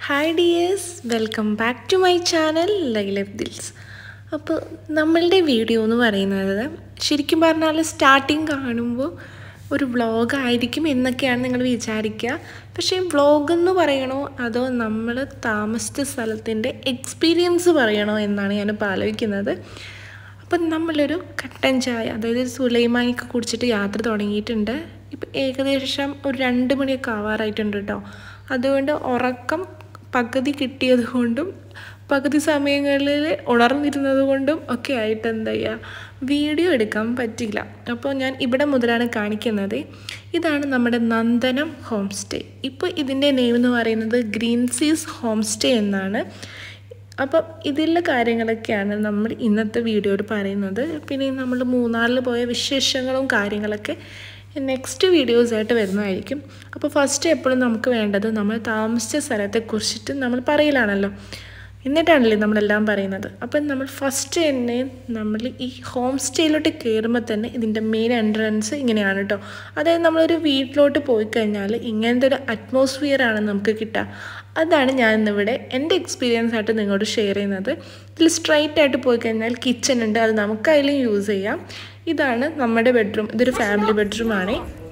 hi dears welcome back to my channel life ദിൽസ് അപ്പോൾ നമ്മളുടെ വീഡിയോ എന്ന് പറയുന്നത് ശരിക്കും പറഞ്ഞാൽ സ്റ്റാർട്ടിങ് കാണുമ്പോൾ ഒരു വ്ളോഗ് ആയിരിക്കും എന്നൊക്കെയാണ് നിങ്ങൾ വിചാരിക്കുക പക്ഷേ വ്ളോഗ് എന്ന് പറയണോ അതോ നമ്മൾ താമസിച്ച സ്ഥലത്തിൻ്റെ എക്സ്പീരിയൻസ് പറയണോ എന്നാണ് ഞാനിപ്പോൾ ആലോചിക്കുന്നത് അപ്പം നമ്മളൊരു കട്ടൻ ചായ അതായത് സുലൈമാനിക്ക് കുടിച്ചിട്ട് യാത്ര തുടങ്ങിയിട്ടുണ്ട് ഇപ്പം ഏകദേശം ഒരു രണ്ട് മണിയൊക്കെ ആവാറായിട്ടുണ്ട് കേട്ടോ അതുകൊണ്ട് ഉറക്കം പകുതി കിട്ടിയത് കൊണ്ടും പകുതി സമയങ്ങളിൽ ഉണർന്നിരുന്നത് കൊണ്ടും ഒക്കെ ആയിട്ട് എന്താ ചെയ്യുക വീഡിയോ എടുക്കാൻ പറ്റില്ല അപ്പോൾ ഞാൻ ഇവിടെ മുതലാണ് കാണിക്കുന്നത് ഇതാണ് നമ്മുടെ നന്ദനം ഹോം സ്റ്റേ ഇപ്പോൾ ഇതിൻ്റെ നെയിം എന്ന് പറയുന്നത് ഗ്രീൻ സീസ് ഹോം സ്റ്റേ എന്നാണ് അപ്പം ഇതിലുള്ള കാര്യങ്ങളൊക്കെയാണ് നമ്മൾ ഇന്നത്തെ വീഡിയോയിൽ പറയുന്നത് പിന്നെ നമ്മൾ മൂന്നാറിൽ പോയ വിശേഷങ്ങളും കാര്യങ്ങളൊക്കെ നെക്സ്റ്റ് വീഡിയോസായിട്ട് വരുന്നതായിരിക്കും അപ്പോൾ ഫസ്റ്റ് എപ്പോഴും നമുക്ക് വേണ്ടത് നമ്മൾ താമസിച്ച സ്ഥലത്തെക്കുറിച്ചിട്ട് നമ്മൾ പറയലാണല്ലോ എന്നിട്ടാണല്ലേ നമ്മളെല്ലാം പറയുന്നത് അപ്പം നമ്മൾ ഫസ്റ്റ് തന്നെ നമ്മൾ ഈ ഹോം സ്റ്റേയിലോട്ട് കയറുമ്പോൾ തന്നെ ഇതിൻ്റെ മെയിൻ എൻട്രൻസ് ഇങ്ങനെയാണ് കേട്ടോ അതായത് നമ്മളൊരു വീട്ടിലോട്ട് പോയി കഴിഞ്ഞാൽ ഇങ്ങനത്തെ ഒരു അറ്റ്മോസ്ഫിയറാണ് നമുക്ക് കിട്ടുക അതാണ് ഞാൻ ഇന്നിവിടെ എൻ്റെ എക്സ്പീരിയൻസ് ആയിട്ട് നിങ്ങളോട് ഷെയർ ചെയ്യുന്നത് ഇതിൽ സ്ട്രൈറ്റ് ആയിട്ട് പോയി കഴിഞ്ഞാൽ കിച്ചൺ ഉണ്ട് അത് നമുക്കായാലും യൂസ് ചെയ്യാം ഇതാണ് നമ്മുടെ ബെഡ്റൂം ഇതൊരു ഫാമിലി ബെഡ്റൂം ആണ്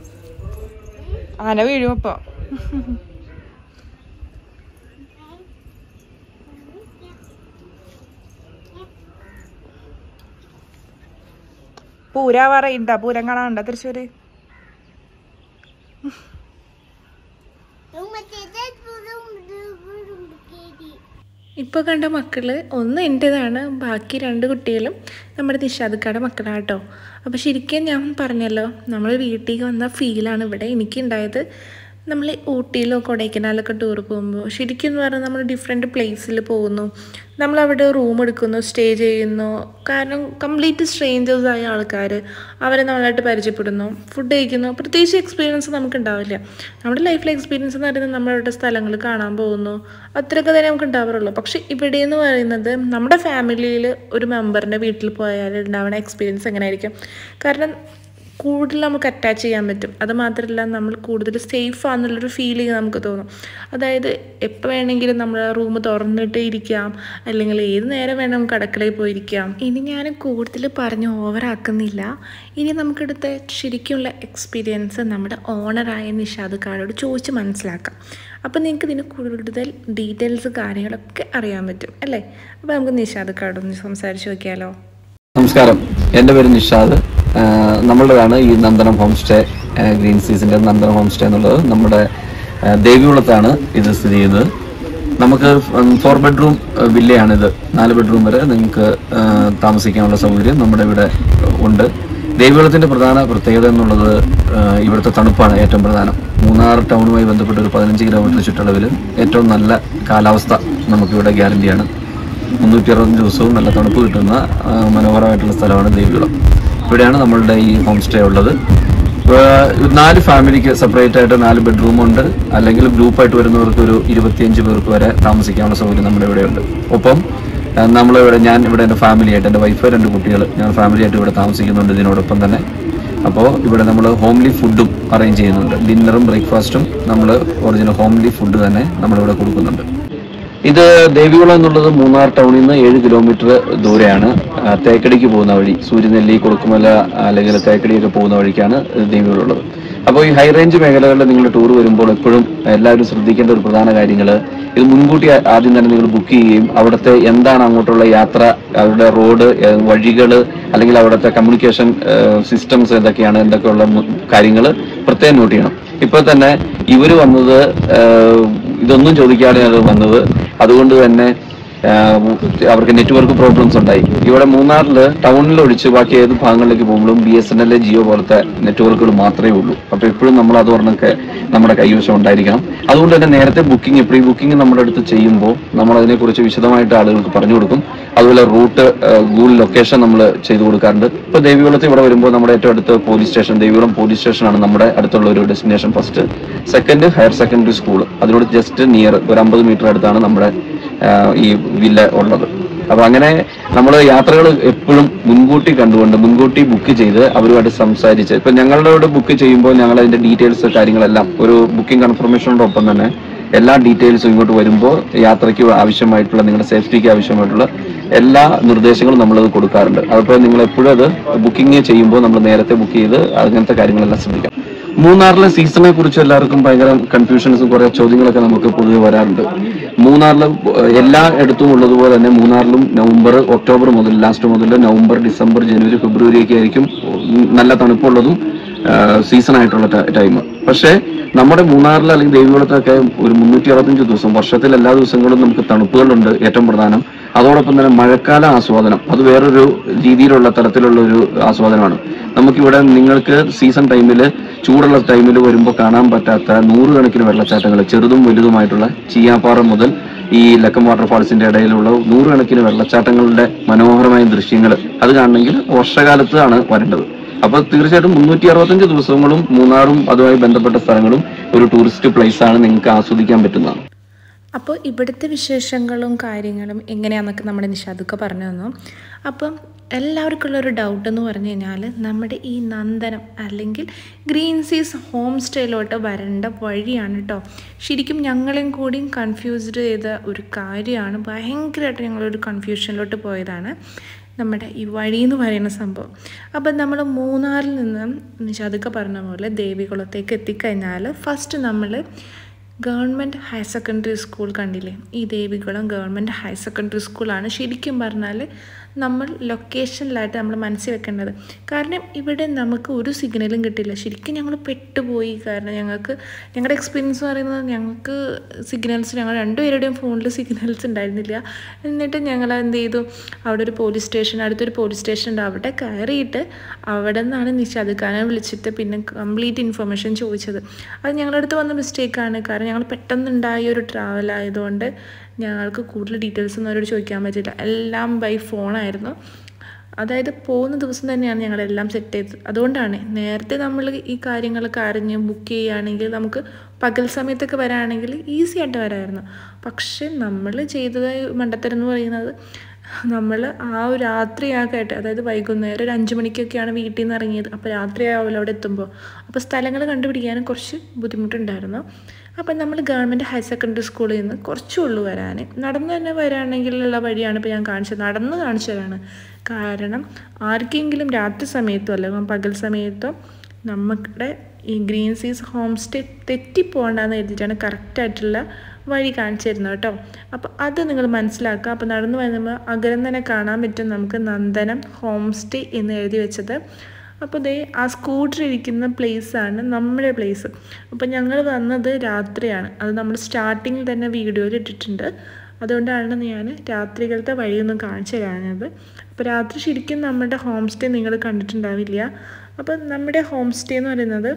ആന വീഴും അപ്പൊ പൂര പറയണ്ട പൂരം കാണാണ്ട തൃശ്ശൂര് ഇപ്പോൾ കണ്ട മക്കൾ ഒന്ന് എൻ്റേതാണ് ബാക്കി രണ്ട് കുട്ടികളും നമ്മുടെ നിഷാദക്കാടെ മക്കളാണ് കേട്ടോ അപ്പോൾ ശരിക്കും ഞാൻ പറഞ്ഞല്ലോ നമ്മൾ വീട്ടിൽ വന്ന ഫീലാണ് ഇവിടെ എനിക്കുണ്ടായത് നമ്മൾ ഊട്ടിയിലോ കൊടൈക്കനാലൊക്കെ ടൂർ പോകുമ്പോൾ ശരിക്കും എന്ന് പറഞ്ഞാൽ നമ്മൾ ഡിഫറെൻറ്റ് പ്ലേസിൽ പോകുന്നു നമ്മളവിടെ റൂം എടുക്കുന്നു സ്റ്റേ ചെയ്യുന്നു കാരണം കംപ്ലീറ്റ് സ്ട്രേഞ്ചേഴ്സ് ആയ ആൾക്കാർ അവരെ നമ്മളായിട്ട് പരിചയപ്പെടുന്നു ഫുഡ് കഴിക്കുന്നു പ്രത്യേകിച്ച് എക്സ്പീരിയൻസ് നമുക്ക് ഉണ്ടാവില്ല നമ്മുടെ ലൈഫിലെ എക്സ്പീരിയൻസ് എന്ന് പറയുന്നത് നമ്മളവിടെ സ്ഥലങ്ങൾ കാണാൻ പോകുന്നു അത്രയൊക്കെ തന്നെ നമുക്ക് ഉണ്ടാവാറുള്ളൂ പക്ഷേ ഇവിടെ എന്ന് പറയുന്നത് നമ്മുടെ ഫാമിലിയിൽ ഒരു മെമ്പറിൻ്റെ വീട്ടിൽ പോയാൽ ഉണ്ടാവുന്ന എക്സ്പീരിയൻസ് എങ്ങനെയായിരിക്കും കാരണം കൂടുതൽ നമുക്ക് അറ്റാച്ച് ചെയ്യാൻ പറ്റും അത് മാത്രമല്ല നമ്മൾ കൂടുതൽ സേഫ് ആണെന്നുള്ളൊരു ഫീലിംഗ് നമുക്ക് തോന്നും അതായത് എപ്പോൾ വേണമെങ്കിലും നമ്മൾ റൂം തുറന്നിട്ട് ഇരിക്കാം അല്ലെങ്കിൽ ഏത് നേരം വേണം നമുക്ക് അടുക്കളയിൽ പോയിരിക്കാം ഇനി ഞാൻ കൂടുതൽ പറഞ്ഞ് ഓവറാക്കുന്നില്ല ഇനി നമുക്കെടുത്ത ശരിക്കുള്ള എക്സ്പീരിയൻസ് നമ്മുടെ ഓണറായ നിഷാദ് കാർഡോട് ചോദിച്ച് മനസ്സിലാക്കാം അപ്പോൾ നിങ്ങൾക്ക് ഇതിന് കൂടുതൽ ഡീറ്റെയിൽസ് കാര്യങ്ങളൊക്കെ അറിയാൻ പറ്റും അല്ലേ അപ്പോൾ നമുക്ക് നിഷാദ് കാർഡൊന്ന് സംസാരിച്ച് നോക്കിയാലോ നമസ്കാരം എൻ്റെ പേര് നിഷാദ് ആഹ് നമ്മളുടേതാണ് ഈ നന്ദനം ഹോം സ്റ്റേ ആഹ് ഗ്രീൻ സീസിൻ്റെ നന്ദനം ഹോം സ്റ്റേ എന്നുള്ളത് നമ്മുടെ ആഹ് ദേവികുളത്താണ് ഇത് സ്ഥിതി ചെയ്യുന്നത് നമുക്ക് ഫോർ ബെഡ്റൂം വില്ലയാണിത് നാല് ബെഡ്റൂം വരെ നിങ്ങൾക്ക് ആഹ് താമസിക്കാനുള്ള സൗകര്യം നമ്മുടെ ഇവിടെ ഉണ്ട് ദേവികുളത്തിൻ്റെ പ്രധാന പ്രത്യേകത എന്നുള്ളത് ആഹ് ഇവിടുത്തെ തണുപ്പാണ് ഏറ്റവും പ്രധാനം മൂന്നാർ ടൗണുമായി ബന്ധപ്പെട്ട ഒരു പതിനഞ്ച് കിലോമീറ്റർ ചുറ്റളവിൽ ഏറ്റവും നല്ല കാലാവസ്ഥ നമുക്കിവിടെ ഗ്യാരണ്ടിയാണ് മുന്നൂറ്റി അറുപത് ദിവസവും നല്ല തണുപ്പ് കിട്ടുന്ന ആ, മനോഹരമായിട്ടുള്ള സ്ഥലമാണ് ദേവികുളം ഇവിടെയാണ് നമ്മളുടെ ഈ ഹോം സ്റ്റേ ഉള്ളത് ആ, നാല് ഫാമിലിക്ക് സെപ്പറേറ്റ് ആയിട്ട് നാല് ബെഡ്റൂം ഉണ്ട് അല്ലെങ്കിൽ ഗ്രൂപ്പായിട്ട് വരുന്നവർക്ക് ഒരു ഇരുപത്തിയഞ്ച് പേർക്ക് വരെ താമസിക്കാനുള്ള സൗകര്യം നമ്മുടെ ഇവിടെ ഉണ്ട് ഒപ്പം ആ, നമ്മളിവിടെ ഞാൻ ഇവിടെ എൻ്റെ ഫാമിലി ആയിട്ട് എൻ്റെ വൈഫ് രണ്ട് കുട്ടികൾ ഞാൻ ഫാമിലി ആയിട്ട് ഇവിടെ താമസിക്കുന്നുണ്ട് ഇതിനോടൊപ്പം തന്നെ അപ്പോൾ ഇവിടെ നമ്മൾ ഹോംലി ഫുഡും അറേഞ്ച് ചെയ്യുന്നുണ്ട് ഡിന്നറും ബ്രേക്ക്ഫാസ്റ്റും നമ്മൾ ഒറിജിനൽ ഹോംലി ഫുഡ് തന്നെ നമ്മളിവിടെ കൊടുക്കുന്നുണ്ട് ഇത് ദേവികുളം എന്നുള്ളത് മൂന്നാർ ടൗണിൽ നിന്ന് ഏഴ് കിലോമീറ്റർ ദൂരെയാണ് ആ, തേക്കടിക്ക് പോകുന്ന വഴി സൂര്യനെല്ലി കൊടുക്കുമല അല്ലെങ്കിൽ തേക്കടിയൊക്കെ പോകുന്ന വഴിക്കാണ് ദേവികുളം ഉള്ളത് അപ്പോൾ ഈ ഹൈ റേഞ്ച് മേഖലകളിൽ നിങ്ങൾ ടൂർ വരുമ്പോൾ എപ്പോഴും എല്ലാവരും ശ്രദ്ധിക്കേണ്ട ഒരു പ്രധാന കാര്യങ്ങൾ ഇത് മുൻകൂട്ടി ആ- ആദ്യം തന്നെ നിങ്ങൾ ബുക്ക് ചെയ്യുകയും അവിടുത്തെ എന്താണ് അങ്ങോട്ടുള്ള യാത്ര അവരുടെ റോഡ് വഴികൾ അല്ലെങ്കിൽ അവിടുത്തെ കമ്മ്യൂണിക്കേഷൻ സിസ്റ്റംസ് എന്തൊക്കെയാണ് എന്തൊക്കെയുള്ള കാര്യങ്ങൾ പ്രത്യേകം നോട്ട് ചെയ്യണം ഇപ്പൊ തന്നെ ഇവര് വന്നത് ഏഹ്, ഇതൊന്നും ചോദിക്കാതെയാണ് വന്നത് അതുകൊണ്ട് തന്നെ ഏഹ്, അവർക്ക് നെറ്റ്വർക്ക് പ്രോബ്ലംസ് ഉണ്ടായി ഇവിടെ മൂന്നാറിൽ ടൗണിൽ ഒഴിച്ച് ബാക്കി ഏത് ഭാഗങ്ങളിലേക്ക് പോകുമ്പോഴും B S N L Jio പോലത്തെ നെറ്റ്വർക്കുകൾ മാത്രമേ ഉള്ളൂ അപ്പൊ എപ്പോഴും നമ്മൾ അത് പറഞ്ഞൊക്കെ നമ്മുടെ കൈവശം ഉണ്ടായിരിക്കണം അതുകൊണ്ട് തന്നെ നേരത്തെ ബുക്കിംഗ് പ്രീ ബുക്കിംഗ് നമ്മുടെ അടുത്ത് ചെയ്യുമ്പോൾ നമ്മൾ അതിനെക്കുറിച്ച് വിശദമായിട്ട് ആളുകൾക്ക് പറഞ്ഞു കൊടുക്കും അതുപോലെ റൂട്ട് ഗൂഗിൾ ലൊക്കേഷൻ നമ്മൾ ചെയ്തു കൊടുക്കാറുണ്ട് ഇപ്പൊ ദേവികുളത്ത് ഇവിടെ വരുമ്പോൾ നമ്മുടെ ഏറ്റവും അടുത്ത് പോലീസ് സ്റ്റേഷൻ ദേവികുളം പോലീസ് സ്റ്റേഷനാണ് നമ്മുടെ അടുത്തുള്ള ഒരു destination first second higher secondary school അതിനോട് ജസ്റ്റ് നിയർ ഒരു അമ്പത് മീറ്റർ അടുത്താണ് നമ്മുടെ ആ, ഈ വില്ല ഉള്ളത് അപ്പൊ അങ്ങനെ നമ്മൾ യാത്രകൾ എപ്പോഴും മുൻകൂട്ടി കണ്ടുകൊണ്ട് മുൻകൂട്ടി ബുക്ക് ചെയ്ത് അവരുമായിട്ട് സംസാരിച്ച് ഇപ്പൊ ഞങ്ങളുടെ ബുക്ക് ചെയ്യുമ്പോൾ ഞങ്ങൾ അതിന്റെ ഡീറ്റെയിൽസ് കാര്യങ്ങളെല്ലാം ഒരു ബുക്കിംഗ് കൺഫർമേഷനോടൊപ്പം തന്നെ എല്ലാ ഡീറ്റെയിൽസും ഇങ്ങോട്ട് വരുമ്പോൾ യാത്രയ്ക്ക് ആവശ്യമായിട്ടുള്ള നിങ്ങളുടെ സേഫ്റ്റിക്ക് ആവശ്യമായിട്ടുള്ള എല്ലാ നിർദ്ദേശങ്ങളും നമ്മൾ കൊടുക്കാറുണ്ട് അതുപോലെ നിങ്ങൾ എപ്പോഴും അത് ബുക്കിംഗ് ചെയ്യുമ്പോൾ നമ്മൾ നേരത്തെ ബുക്ക് ചെയ്ത് അങ്ങനത്തെ കാര്യങ്ങളെല്ലാം ശ്രദ്ധിക്കാം മൂന്നാറിലെ സീസണെ കുറിച്ച് എല്ലാവർക്കും ഭയങ്കര കൺഫ്യൂഷൻസും കുറെ ചോദ്യങ്ങളൊക്കെ നമുക്ക് പൊതുവെ വരാറുണ്ട് മൂന്നാറിൽ എല്ലാ ഇടത്തും ഉള്ളതുപോലെ തന്നെ മൂന്നാറിലും നവംബർ ഒക്ടോബർ മുതൽ ലാസ്റ്റ് മുതൽ നവംബർ ഡിസംബർ ജനുവരി ഫെബ്രുവരി ഒക്കെ ആയിരിക്കും നല്ല തണുപ്പുള്ളതും സീസൺ ആയിട്ടുള്ള ടൈം പക്ഷേ നമ്മുടെ മൂന്നാറിൽ അല്ലെങ്കിൽ ദേവികുളത്തൊക്കെ ഒരു മുന്നൂറ്റി അറുപത്തഞ്ച് ദിവസം വർഷത്തിൽ എല്ലാ ദിവസങ്ങളും നമുക്ക് തണുപ്പുകളുണ്ട് ഏറ്റവും പ്രധാനം അതോടൊപ്പം തന്നെ മഴക്കാല ആസ്വാദനം അത് വേറൊരു രീതിയിലുള്ള തരത്തിലുള്ള ഒരു ആസ്വാദനമാണ് നമുക്കിവിടെ നിങ്ങൾക്ക് സീസൺ ടൈമിൽ ചൂടുള്ള ടൈമിൽ വരുമ്പോൾ കാണാൻ പറ്റാത്ത നൂറുകണക്കിന് വെള്ളച്ചാട്ടങ്ങൾ ചെറുതും വലുതുമായിട്ടുള്ള ചീയാപ്പാറ മുതൽ ഈ ലക്കം വാട്ടർഫാൾസിന്റെ ഇടയിലുള്ള നൂറുകണക്കിന് വെള്ളച്ചാട്ടങ്ങളുടെ മനോഹരമായ ദൃശ്യങ്ങൾ അത് കാണണമെങ്കിൽ വർഷകാലത്ത് ആണ് വരേണ്ടത് അപ്പൊ തീർച്ചയായിട്ടും മുന്നൂറ്റി അറുപത്തഞ്ച് ദിവസങ്ങളും മൂന്നാറും അതുമായി ബന്ധപ്പെട്ട സ്ഥലങ്ങളും ഒരു ടൂറിസ്റ്റ് പ്ലേസ് ആണ് നിങ്ങൾക്ക് ആസ്വദിക്കാൻ പറ്റുന്നതാണ് അപ്പോൾ ഇവിടുത്തെ വിശേഷങ്ങളും കാര്യങ്ങളും എങ്ങനെയാണെന്നൊക്കെ നമ്മുടെ നിഷാദൊക്കെ പറഞ്ഞു തന്നു അപ്പം എല്ലാവർക്കും ഉള്ളൊരു ഡൗട്ട് എന്ന് പറഞ്ഞു കഴിഞ്ഞാൽ നമ്മുടെ ഈ നന്ദനം അല്ലെങ്കിൽ ഗ്രീൻ സീസ് ഹോം സ്റ്റേയിലോട്ട് വരേണ്ട വഴിയാണ് കേട്ടോ ശരിക്കും ഞങ്ങളെയും കൂടിയും കൺഫ്യൂസ്ഡ് ചെയ്ത ഒരു കാര്യമാണ് ഭയങ്കരമായിട്ട് ഞങ്ങളൊരു കൺഫ്യൂഷനിലോട്ട് പോയതാണ് നമ്മുടെ ഈ വഴി എന്ന് പറയുന്ന സംഭവം അപ്പം നമ്മൾ മൂന്നാറിൽ നിന്ന് നിഷാദൊക്കെ പറഞ്ഞ പോലെ ദേവികുളത്തേക്ക് എത്തിക്കഴിഞ്ഞാൽ ഫസ്റ്റ് നമ്മൾ ഗവൺമെൻറ് ഹയർ സെക്കൻഡറി സ്കൂൾ കണ്ടില്ലേ ഈ ദേവികുളം ഗവൺമെൻറ് ഹയർ സെക്കൻഡറി സ്കൂളാണ് ശരിക്കും പറഞ്ഞാൽ നമ്മൾ ലൊക്കേഷനിലായിട്ട് നമ്മൾ മനസ്സിൽ വെക്കേണ്ടത് കാരണം ഇവിടെ നമുക്ക് ഒരു സിഗ്നലും കിട്ടില്ല ശരിക്കും ഞങ്ങൾ പെട്ടുപോയി കാരണം ഞങ്ങൾക്ക് ഞങ്ങളുടെ എക്സ്പീരിയൻസ് എന്ന് പറയുന്നത് ഞങ്ങൾക്ക് സിഗ്നൽസ് ഞങ്ങൾ രണ്ടുപേരുടെയും ഫോണിൽ സിഗ്നൽസ് ഉണ്ടായിരുന്നില്ല എന്നിട്ട് ഞങ്ങൾ എന്ത് ചെയ്തു അവിടെ ഒരു പോലീസ് സ്റ്റേഷൻ അടുത്തൊരു പോലീസ് സ്റ്റേഷൻ ഉണ്ട് അവിടെ കയറിയിട്ട് അവിടെ നിന്നാണ് നിഷാദ് വിളിച്ചിട്ട് പിന്നെ കംപ്ലീറ്റ് ഇൻഫർമേഷൻ ചോദിച്ചത് അത് ഞങ്ങളുടെ അടുത്ത് വന്ന മിസ്റ്റേക്കാണ് കാരണം ഞങ്ങൾ പെട്ടെന്നുണ്ടായ ഒരു ട്രാവൽ ആയതുകൊണ്ട് ഞങ്ങൾക്ക് കൂടുതൽ ഡീറ്റെയിൽസ് ഒന്നും അവരോട് ചോദിക്കാൻ പറ്റില്ല എല്ലാം ബൈ ഫോണായിരുന്നു അതായത് പോകുന്ന ദിവസം തന്നെയാണ് ഞങ്ങളെല്ലാം സെറ്റ് ചെയ്തത് അതുകൊണ്ടാണ് നേരത്തെ നമ്മൾ ഈ കാര്യങ്ങളൊക്കെ അറിഞ്ഞ് ബുക്ക് ചെയ്യുകയാണെങ്കിൽ നമുക്ക് പകൽ സമയത്തൊക്കെ വരാണെങ്കിൽ ഈസി ആയിട്ട് വരാമായിരുന്നു പക്ഷെ നമ്മൾ ചെയ്തത് മണ്ടത്തരം എന്ന് പറയുന്നത് നമ്മൾ ആ ഒരു രാത്രിയാകട്ടെ അതായത് വൈകുന്നേരം ഒരു അഞ്ച് മണിക്കൊക്കെയാണ് വീട്ടിൽ നിന്ന് ഇറങ്ങിയത് അപ്പോൾ രാത്രിയാവില്ല അവിടെ എത്തുമ്പോൾ അപ്പോൾ സ്ഥലങ്ങൾ കണ്ടുപിടിക്കാനും കുറച്ച് ബുദ്ധിമുട്ടുണ്ടായിരുന്നു അപ്പം നമ്മൾ ഗവൺമെൻറ് ഹയർ സെക്കൻഡറി സ്കൂളിൽ നിന്ന് കുറച്ചേ ഉള്ളൂ വരാൻ നടന്ന് തന്നെ വരാണെങ്കിലുള്ള വഴിയാണ് ഇപ്പോൾ ഞാൻ കാണിച്ചത് നടന്ന് കാണിച്ചതാണ് കാരണം ആർക്കെങ്കിലും രാത്രി സമയത്തോ അല്ലെങ്കിൽ പകൽ സമയത്തോ നമ്മുടെ ഈ ഗ്രീൻ സീസ് ഹോം സ്റ്റേ തെറ്റിപ്പോകണ്ടെന്ന് എഴുതിയിട്ടാണ് കറക്റ്റായിട്ടുള്ള വഴി കാണിച്ചു തരുന്നത് കേട്ടോ അപ്പോൾ അത് നിങ്ങൾ മനസ്സിലാക്കുക അപ്പോൾ നടന്നു വരുമ്പോൾ അകരം തന്നെ കാണാൻ പറ്റും നമുക്ക് നന്ദനം ഹോം സ്റ്റേ എന്ന് എഴുതി വെച്ചത് അപ്പോൾ ദേ ആ സ്കൂട്ടർ ഇരിക്കുന്ന പ്ലേസാണ് നമ്മുടെ പ്ലേസ് അപ്പോൾ ഞങ്ങൾ വന്നത് രാത്രിയാണ് അത് നമ്മൾ സ്റ്റാർട്ടിങ്ങിൽ തന്നെ വീഡിയോയിൽ ഇട്ടിട്ടുണ്ട് അതുകൊണ്ടാണ് ഞാൻ രാത്രികളത്തെ വഴിയൊന്നും കാണിച്ചു തരാഞ്ഞത് അപ്പോൾ രാത്രി ശരിക്കും നമ്മുടെ ഹോം സ്റ്റേ നിങ്ങൾ കണ്ടിട്ടുണ്ടാവില്ല അപ്പോൾ നമ്മുടെ ഹോം സ്റ്റേ എന്ന് പറയുന്നത്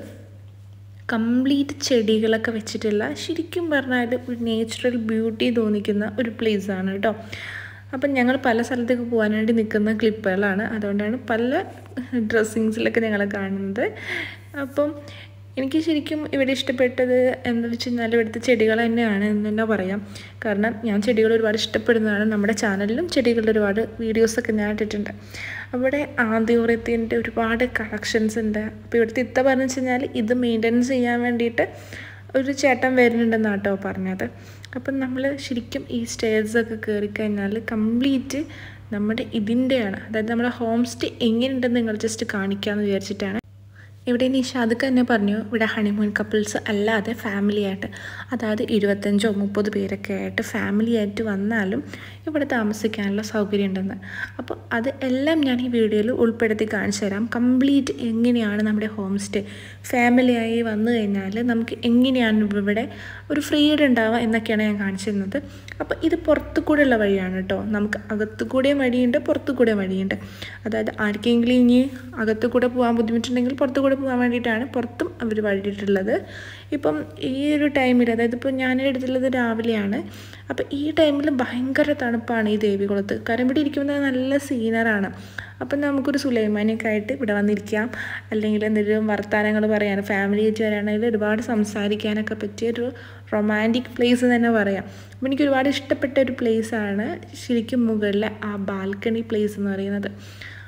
കംപ്ലീറ്റ് ചെടികളൊക്കെ വെച്ചിട്ടുള്ള ശരിക്കും പറഞ്ഞാൽ ഒരു നേച്ചുറൽ ബ്യൂട്ടി തോന്നിക്കുന്ന ഒരു പ്ലേസാണ് കേട്ടോ അപ്പം ഞങ്ങൾ പല സ്ഥലത്തേക്ക് പോകാൻ വേണ്ടി നിൽക്കുന്ന ക്ലിപ്പുകളാണ് അതുകൊണ്ടാണ് പല ഡ്രസ്സിങ്സിലൊക്കെ ഞങ്ങൾ കാണുന്നത് അപ്പം എനിക്ക് ശരിക്കും ഇവിടെ ഇഷ്ടപ്പെട്ടത് എന്താ വെച്ച് കഴിഞ്ഞാൽ ഇവിടുത്തെ ചെടികൾ തന്നെയാണ് എന്ന് തന്നെ പറയാം കാരണം ഞാൻ ചെടികൾ ഒരുപാട് ഇഷ്ടപ്പെടുന്നതാണ് നമ്മുടെ ചാനലിലും ചെടികളുടെ ഒരുപാട് വീഡിയോസൊക്കെ ഞാൻ ഇട്ടിട്ടുണ്ട് അവിടെ ആദ്യോറത്തിൻ്റെ ഒരുപാട് കളക്ഷൻസ് ഉണ്ട് അപ്പോൾ ഇവിടുത്തെ ഇത്ത പറഞ്ഞു വെച്ച് കഴിഞ്ഞാൽ ഇത് മെയിൻ്റനൻസ് ചെയ്യാൻ വേണ്ടിയിട്ട് ഒരു ചേട്ടൻ വരുന്നുണ്ടെന്നാണ് കേട്ടോ പറഞ്ഞത് അപ്പം നമ്മൾ ശരിക്കും ഈ സ്റ്റേഴ്സൊക്കെ കയറി കഴിഞ്ഞാൽ കംപ്ലീറ്റ് നമ്മുടെ ഇതിൻ്റെയാണ് അതായത് നമ്മുടെ ഹോം സ്റ്റേ എങ്ങനെയുണ്ടെന്ന് നിങ്ങൾ ജസ്റ്റ് കാണിക്കാമെന്ന് വിചാരിച്ചിട്ടാണ് ഇവിടെ നിഷാദക്ക് തന്നെ പറഞ്ഞു ഇവിടെ ഹണിമൂൺ കപ്പിൾസ് അല്ലാതെ ഫാമിലി ആയിട്ട് അതായത് ഇരുപത്തഞ്ചോ മുപ്പത് പേരൊക്കെ ആയിട്ട് ഫാമിലി ആയിട്ട് വന്നാലും ഇവിടെ താമസിക്കാനുള്ള സൗകര്യം ഉണ്ടെന്ന് അപ്പോൾ അത് എല്ലാം ഞാൻ ഈ വീഡിയോയിൽ ഉൾപ്പെടുത്തി കാണിച്ചു തരാം കംപ്ലീറ്റ് എങ്ങനെയാണ് നമ്മുടെ ഹോം സ്റ്റേ ഫാമിലിയായി വന്നു കഴിഞ്ഞാൽ നമുക്ക് എങ്ങനെയാണ് ഇവിടെ ഒരു ഫ്രീഡം ഉണ്ടാവുക എന്നൊക്കെയാണ് ഞാൻ കാണിച്ചു തരുന്നത് അപ്പോൾ ഇത് പുറത്തു കൂടെയുള്ള വഴിയാണ് കേട്ടോ നമുക്ക് അകത്തു കൂടെയും വഴിയുണ്ട് പുറത്തു കൂടെ വഴിയുണ്ട് അതായത് ആർക്കെങ്കിലും ഇനി അകത്തു കൂടെ പോകാൻ ബുദ്ധിമുട്ടുണ്ടെങ്കിൽ പുറത്തു കൂടെ പോകാൻ വേണ്ടിയിട്ടാണ് പുറത്തും അവർ വഴിയിട്ടുള്ളത് ഇപ്പം ഈ ഒരു ടൈമിൽ അതായത് ഇപ്പോൾ ഞാൻ എടുത്തുള്ളത് രാവിലെയാണ് അപ്പോൾ ഈ ടൈമിൽ ഭയങ്കര തണുപ്പാണ് ഈ ദേവികുളത്ത് കാരണം ഇവിടെ ഇരിക്കുന്നത് നല്ല സീനറാണ് അപ്പം നമുക്കൊരു സുലൈമാനിയൊക്കെ ആയിട്ട് ഇവിടെ വന്നിരിക്കാം അല്ലെങ്കിൽ എന്തെങ്കിലും വർത്തമാനങ്ങൾ പറയാൻ ഫാമിലി ആയിട്ട് വരാണെങ്കിൽ ഒരുപാട് സംസാരിക്കാനൊക്കെ പറ്റിയ ഒരു റൊമാൻറ്റിക് പ്ലേസ് തന്നെ പറയാം അപ്പം എനിക്ക് ഒരുപാട് ഇഷ്ടപ്പെട്ട ഒരു പ്ലേസാണ് ശരിക്കും മുകളിലെ ആ ബാൽക്കണി പ്ലേസ് എന്ന് പറയുന്നത്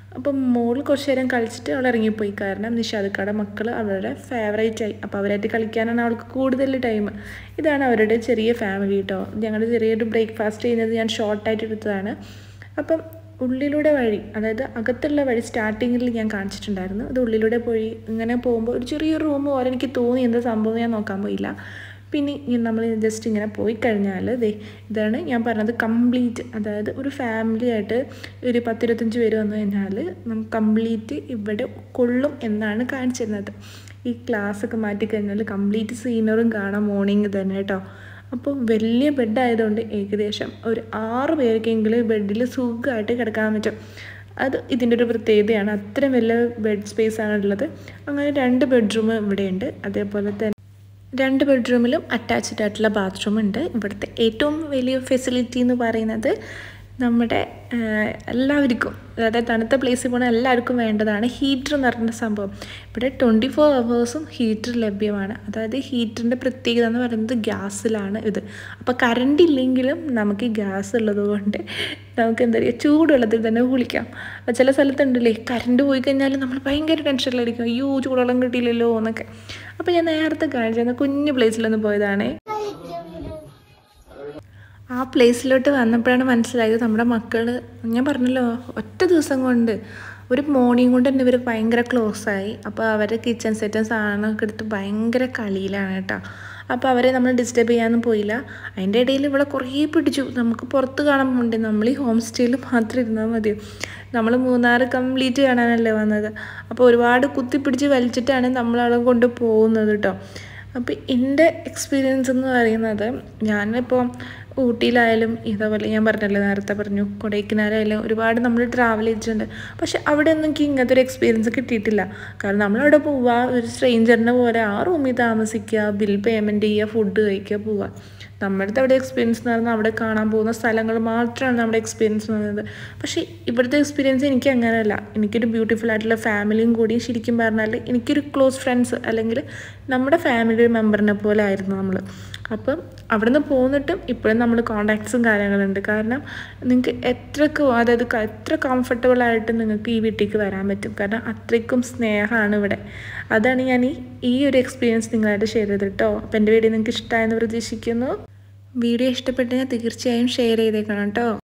അപ്പം മോൾ കുറച്ച് നേരം കളിച്ചിട്ട് അവൾ ഇറങ്ങിപ്പോയി കാരണം നിഷാദക്കാടെ മക്കൾ അവളുടെ ഫേവറേറ്റ് ആയി അപ്പോൾ അവരായിട്ട് കളിക്കാനാണ് അവൾക്ക് കൂടുതൽ ടൈം ഇതാണ് അവരുടെ ചെറിയ ഫാമിലി കേട്ടോ ഞങ്ങളുടെ ചെറിയൊരു ബ്രേക്ക്ഫാസ്റ്റ് ചെയ്യുന്നത് ഞാൻ ഷോർട്ടായിട്ട് എടുത്തതാണ് അപ്പം ഉള്ളിലൂടെ വഴി അതായത് അകത്തുള്ള വഴി സ്റ്റാർട്ടിങ്ങിൽ ഞാൻ കാണിച്ചിട്ടുണ്ടായിരുന്നു അത് ഉള്ളിലൂടെ പോയി ഇങ്ങനെ പോകുമ്പോൾ ഒരു ചെറിയൊരു റൂം പോലെ എനിക്ക് തോന്നി എന്താ സംഭവം ഞാൻ നോക്കാൻ പോയില്ല പിന്നെ ഇങ്ങനെ നമ്മൾ ജസ്റ്റ് ഇങ്ങനെ പോയി കഴിഞ്ഞാൽ ദേ ഇതാണ് ഞാൻ പറഞ്ഞത് കംപ്ലീറ്റ് അതായത് ഒരു ഫാമിലി ആയിട്ട് ഒരു പത്തിരുപത്തഞ്ച് പേര് വന്നു കഴിഞ്ഞാൽ നമുക്ക് കംപ്ലീറ്റ് ഇവിടെ കൊള്ളും എന്നാണ് കാണിച്ചിരുന്നത് ഈ ക്ലാസ് ഒക്കെ മാറ്റി കഴിഞ്ഞാൽ കംപ്ലീറ്റ് സീനറും കാണാം മോർണിംഗ് തന്നെ കേട്ടോ അപ്പോൾ വലിയ ബെഡായതുകൊണ്ട് ഏകദേശം ഒരു ആറ് പേർക്കെങ്കിലും ബെഡിൽ സുഖമായിട്ട് കിടക്കാൻ പറ്റും അത് ഇതിൻ്റെ ഒരു പ്രത്യേകതയാണ് അത്രയും വലിയ ബെഡ് സ്പേസ് ആണുള്ളത് അങ്ങനെ രണ്ട് ബെഡ്റൂം ഇവിടെയുണ്ട് അതേപോലെ തന്നെ രണ്ട് ബെഡ്റൂമിലും അറ്റാച്ച്ഡ് ആയിട്ടുള്ള ബാത്റൂം ഉണ്ട് ഇവിടുത്തെ ഏറ്റവും വലിയ ഫെസിലിറ്റി എന്ന് പറയുന്നത് നമ്മുടെ എല്ലാവർക്കും അതായത് തണുത്ത പ്ലേസിൽ പോകുന്ന എല്ലാവർക്കും വേണ്ടതാണ് ഹീറ്റർ എന്ന് പറഞ്ഞ സംഭവം ഇവിടെ ട്വൻറ്റി ഫോർ അവേഴ്സും ഹീറ്റർ ലഭ്യമാണ് അതായത് ഹീറ്ററിൻ്റെ പ്രത്യേകത എന്ന് പറയുന്നത് ഗ്യാസിലാണ് ഇത് അപ്പോൾ കറണ്ട് ഇല്ലെങ്കിലും നമുക്ക് ഗ്യാസ് ഉള്ളത് കൊണ്ട് നമുക്ക് എന്താ പറയുക ചൂടുവെള്ളത്തിൽ തന്നെ കുളിക്കാം ചില സ്ഥലത്തുണ്ടല്ലേ കറണ്ട് പോയി കഴിഞ്ഞാൽ നമ്മൾ ഭയങ്കര ടെൻഷനിലായിരിക്കും അയ്യോ ചൂടുവെള്ളം കിട്ടിയില്ലല്ലോ എന്നൊക്കെ അപ്പോൾ ഞാൻ നേരത്തെ കാണിച്ചിരുന്ന കുഞ്ഞു പ്ലേസിലൊന്ന് പോയതാണേ ആ പ്ലേസിലോട്ട് വന്നപ്പോഴാണ് മനസ്സിലായത് നമ്മുടെ മക്കൾ ഞാൻ പറഞ്ഞല്ലോ ഒറ്റ ദിവസം കൊണ്ട് ഒരു മോർണിംഗ് കൊണ്ട് തന്നെ ഇവർ ഭയങ്കര ക്ലോസ് ആയി അപ്പോൾ അവരുടെ കിച്ചൺ സെറ്റും സാധനമൊക്കെ എടുത്ത് ഭയങ്കര കളിയിലാണ് കേട്ടോ അപ്പോൾ അവരെ നമ്മൾ ഡിസ്റ്റർബ് ചെയ്യാനൊന്നും പോയില്ല അതിൻ്റെ ഇടയിൽ ഇവിടെ കുറേ പിടിച്ചു നമുക്ക് പുറത്ത് കാണാൻ പോകണ്ടേ നമ്മൾ ഈ ഹോം സ്റ്റേയിൽ മാത്രം ഇരുന്നാൽ മതി നമ്മൾ മൂന്നാർ കംപ്ലീറ്റ് കാണാനല്ലേ വന്നത് അപ്പോൾ ഒരുപാട് കുത്തിപ്പിടിച്ച് വലിച്ചിട്ടാണ് നമ്മളവിടെ കൊണ്ട് പോകുന്നത് കേട്ടോ അപ്പോൾ എൻ്റെ എക്സ്പീരിയൻസ് എന്ന് പറയുന്നത് ഞാനിപ്പോൾ ഊട്ടിയിലായാലും ഇതേപോലെ ഞാൻ പറഞ്ഞല്ലോ നേരത്തെ പറഞ്ഞു കൊടൈക്കനാലായാലും ഒരുപാട് നമ്മൾ ട്രാവൽ ചെയ്തിട്ടുണ്ട് പക്ഷെ അവിടെ ഒന്നും എനിക്ക് ഇങ്ങനത്തെ ഒരു എക്സ്പീരിയൻസ് കിട്ടിയിട്ടില്ല കാരണം നമ്മളവിടെ പോവുക ഒരു സ്ട്രേഞ്ചറിനെ പോലെ ആ റൂമിൽ താമസിക്കുക ബിൽ പേയ്മെൻറ്റ് ചെയ്യുക ഫുഡ് കഴിക്കുക പോവുക നമ്മുടെ അവിടെ എക്സ്പീരിയൻസ് എന്ന് പറഞ്ഞാൽ അവിടെ കാണാൻ പോകുന്ന സ്ഥലങ്ങൾ മാത്രമാണ് നമ്മുടെ എക്സ്പീരിയൻസ് എന്ന് പറയുന്നത് പക്ഷേ ഇവിടുത്തെ എക്സ്പീരിയൻസ് എനിക്ക് അങ്ങനെയല്ല എനിക്കൊരു ബ്യൂട്ടിഫുൾ ആയിട്ടുള്ള ഫാമിലിയും കൂടി ശരിക്കും പറഞ്ഞാൽ എനിക്കൊരു ക്ലോസ് ഫ്രണ്ട്സ് അല്ലെങ്കിൽ നമ്മുടെ ഫാമിലി മെമ്പറിനെ പോലെ ആയിരുന്നു നമ്മൾ അപ്പം അവിടെ നിന്ന് പോന്നിട്ടും ഇപ്പോഴും നമ്മൾ കോണ്ടാക്ട്സും കാര്യങ്ങളുണ്ട് കാരണം നിങ്ങൾക്ക് എത്രക്ക് അതായത് എത്ര കംഫർട്ടബിൾ ആയിട്ട് നിങ്ങൾക്ക് ഈ വീട്ടിലേക്ക് വരാൻ പറ്റും കാരണം അത്രയ്ക്കും സ്നേഹമാണ് ഇവിടെ അതാണ് ഞാൻ ഈ ഈ ഒരു എക്സ്പീരിയൻസ് നിങ്ങളായിട്ട് ഷെയർ ചെയ്തത് കേട്ടോ അപ്പം എൻ്റെ വീഡിയോ നിങ്ങൾക്ക് ഇഷ്ടമായെന്ന് പ്രതീക്ഷിക്കുന്നു വീഡിയോ ഇഷ്ടപ്പെട്ടെങ്കിൽ തീർച്ചയായും ഷെയർ ചെയ്തേക്കണം കേട്ടോ